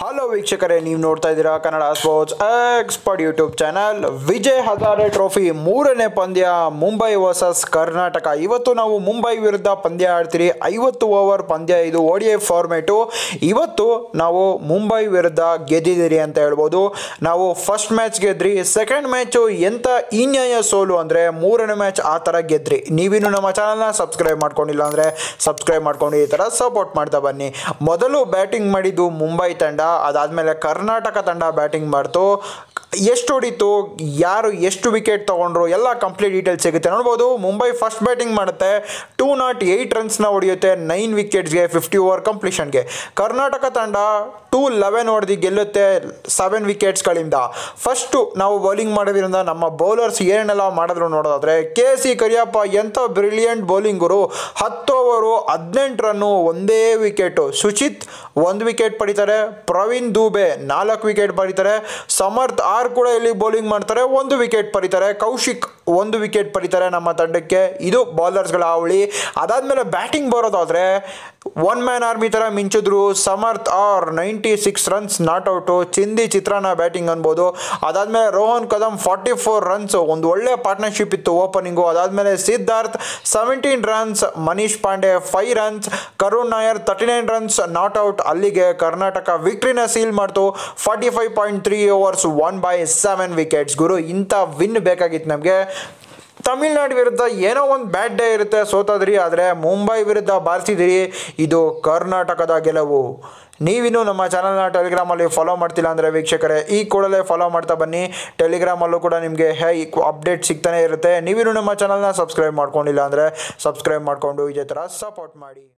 hello ವೀಕ್ಷಕರೇ ನೀವು ನೋಡ್ತಾ ಇದ್ದೀರಾ Kannada sports expert YouTube channel Vijay Hazare trophy ಮೂರನೇ ಪಂದ್ಯ ಮುಂಬೈ ವರ್ಸಸ್ ಕರ್ನಾಟಕ ಇವತ್ತು ನಾವು ಮುಂಬೈ ವಿರುದ್ಧ ಪಂದ್ಯ ಆಡ್ತೀರಿ ಐವತ್ತು ಓವರ್ ಪಂದ್ಯ ಇದು ಓ ಡಿ ಐ ಫಾರ್ಮೇಟು ಇವತ್ತು ನಾವು ಮುಂಬೈ ವಿರುದ್ಧ ಗೆದ್ದಿದ್ದೀರಿ ಅಂತ ಹೇಳ್ಬೋದು ನಾವು ಫಸ್ಟ್ ಮ್ಯಾಚ್ ಗೆದ್ರಿ ಸೆಕೆಂಡ್ ಮ್ಯಾಚು ಎಂಥ ಹೀನ್ಯಾಯ ಸೋಲು ಅಂದರೆ ಮೂರನೇ ಮ್ಯಾಚ್ ಆ ಥರ ಗೆದ್ರಿ ನೀವಿನ್ನು ನಮ್ಮ ಚಾನಲ್ನ ಸಬ್ಸ್ಕ್ರೈಬ್ ಮಾಡ್ಕೊಂಡಿಲ್ಲ ಅಂದರೆ ಸಬ್ಸ್ಕ್ರೈಬ್ ಮಾಡ್ಕೊಂಡು ಈ ಥರ ಸಪೋರ್ಟ್ ಮಾಡ್ತಾ ಬನ್ನಿ ಮೊದಲು ಬ್ಯಾಟಿಂಗ್ ಮಾಡಿದ್ದು ಮುಂಬೈ ತಂಡ ಅದಾದಮೇಲೆ ಕರ್ನಾಟಕ ತಂಡ ಬ್ಯಾಟಿಂಗ್ ಮಾಡ್ತು ಎಷ್ಟು ಹೊಡಿತು ಯಾರು ಎಷ್ಟು ವಿಕೆಟ್ ತೊಗೊಂಡ್ರು ಎಲ್ಲ ಕಂಪ್ಲೀಟ್ ಡೀಟೇಲ್ಸ್ ಸಿಗುತ್ತೆ ನೋಡ್ಬೋದು ಮುಂಬೈ ಫಸ್ಟ್ ಬ್ಯಾಟಿಂಗ್ ಮಾಡುತ್ತೆ ಟೂ ನಾಟ್ ಏಯ್ಟ್ ರನ್ಸ್ನ ಹೊಡೆಯುತ್ತೆ ನೈನ್ ವಿಕೆಟ್ಸ್ಗೆ ಫಿಫ್ಟಿ ಓವರ್ ಕಂಪ್ಲೀಷನ್ಗೆ ಕರ್ನಾಟಕ ತಂಡ ಟೂ ಲೆವೆನ್ ಹೊಡೆದು ಗೆಲ್ಲುತ್ತೆ ಸೆವೆನ್ ವಿಕೆಟ್ಸ್ಗಳಿಂದ ಫಸ್ಟು ನಾವು ಬೌಲಿಂಗ್ ಮಾಡೋದ್ರಿಂದ ನಮ್ಮ ಬೌಲರ್ಸ್ ಏನೆಲ್ಲ ಮಾಡಿದ್ರು ನೋಡೋದಾದ್ರೆ ಕೆ ಸಿ ಕರಿಯಪ್ಪ ಎಂಥ ಬ್ರಿಲಿಯಂಟ್ ಬೌಲಿಂಗರು ಹತ್ತು ಓವರು ಹದಿನೆಂಟು ರನ್ನು ಒಂದೇ ವಿಕೆಟು ಸುಚಿತ್ ಒಂದು ವಿಕೆಟ್ ಪಡಿತಾರೆ ಪ್ರವೀಣ್ ದೂಬೆ ನಾಲ್ಕು ವಿಕೆಟ್ ಪಡಿತಾರೆ ಸಮರ್ಥ್ ಆರ್ ಕೂಡ ಇಲ್ಲಿ ಬೌಲಿಂಗ್ ಮಾಡ್ತಾರೆ ಒಂದು ವಿಕೆಟ್ ಪಡಿತಾರೆ ಕೌಶಿಕ್ ಒಂದು ವಿಕೆಟ್ ಪಡಿತಾರೆ ನಮ್ಮ ತಂಡಕ್ಕೆ ಇದು ಬೌಲರ್ಸ್ಗಳ ಹಾವಳಿ ಅದಾದಮೇಲೆ ಬ್ಯಾಟಿಂಗ್ ಬರೋದಾದರೆ ಒನ್ ಮ್ಯಾನ್ ಆರ್ಮಿ ಥರ ಮಿಂಚಿದ್ರು Samarth R ninety six runs not out ಚಿಂದಿ ಚಿತ್ರಾನ್ನ ಬ್ಯಾಟಿಂಗ್ ಅನ್ಬೋದು ಅದಾದಮೇಲೆ Rohan Kadam forty four runs ಒಂದು ಒಳ್ಳೆ ಪಾರ್ಟ್ನರ್ಶಿಪ್ ಇತ್ತು ಓಪನಿಂಗು ಅದಾದಮೇಲೆ Siddharth seventeen runs Manish Pandey five runs Karun Nair thirty nine runs not out ಅಲ್ಲಿಗೆ ಕರ್ನಾಟಕ ವಿಕ್ಟ್ರಿನ ಸೀಲ್ ಮಾಡ್ತು forty five point three overs one by seven wickets ಗುರು ಇಂಥ ವಿನ್ ಬೇಕಾಗಿತ್ತು ನಮಗೆ ತಮಿಳ್ನಾಡು ವಿರುದ್ಧ ಏನೋ ಒಂದು ಬ್ಯಾಡ್ ಡೇ ಇರುತ್ತೆ ಸೋತದ್ರಿ ಆದರೆ ಮುಂಬೈ ವಿರುದ್ಧ ಬಾರಿಸಿದಿರಿ ಇದು ಕರ್ನಾಟಕದ ಗೆಲುವು ನೀವಿನ್ನೂ ನಮ್ಮ ಚಾನಲ್ನ ಟೆಲಿಗ್ರಾಮಲ್ಲಿ ಫಾಲೋ ಮಾಡ್ತಿಲ್ಲ ಅಂದರೆ ವೀಕ್ಷಕರೇ ಈ ಕೂಡಲೇ ಫಾಲೋ ಮಾಡ್ತಾ ಬನ್ನಿ ಟೆಲಿಗ್ರಾಮಲ್ಲೂ ಕೂಡ ನಿಮಗೆ ಹೇ ಅಪ್ಡೇಟ್ ಸಿಗ್ತಾನೆ ಇರುತ್ತೆ ನೀವಿನ್ನೂ ನಮ್ಮ ಚಾನಲ್ನ ಸಬ್ಸ್ಕ್ರೈಬ್ ಮಾಡ್ಕೊಂಡಿಲ್ಲ ಅಂದರೆ ಸಬ್ಸ್ಕ್ರೈಬ್ ಮಾಡಿಕೊಂಡು ಇದೇ ಥರ ಸಪೋರ್ಟ್ ಮಾಡಿ